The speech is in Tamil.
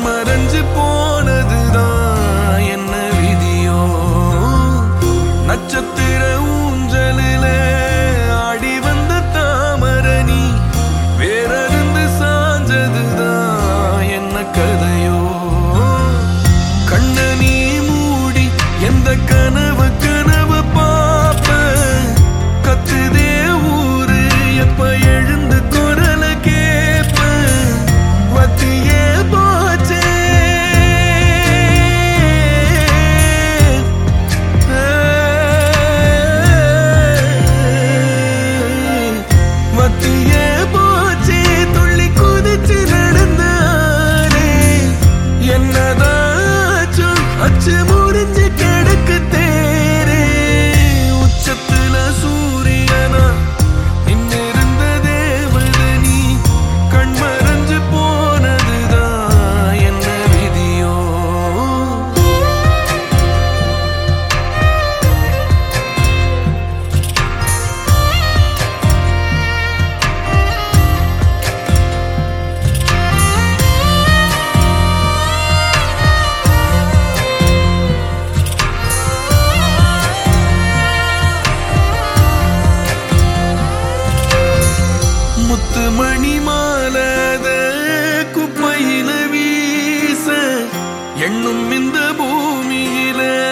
கண்மறைஞ்சு போனதுதான் என்ன விதியோ நட்சத்திர ஊஞ்சலில ஆடி வந்த தாமரணி வேறருந்து சாஞ்சதுதான் என்ன கதையோ கண்ண நீ மூடி எந்த கனவு கனவு பாப்ப கத்துதே ஊரு எப்ப எழுந்து குரல கேப்ப வத்தியே போச்சே வத்தியே போச்சே துள்ளி குதிச்சு நடந்தாரே என்னதாச்சும் அச்சு முறிஞ்சு கிடக்கு தேரே உச்சத்துல சூரியனா நின்னிருந்த தேவதனி கண்மறைஞ்சு போனதுதான் என்ன விதியோ முத்து மணி மாலத குப்பையில வீச எண்ணும் இந்த பூமியில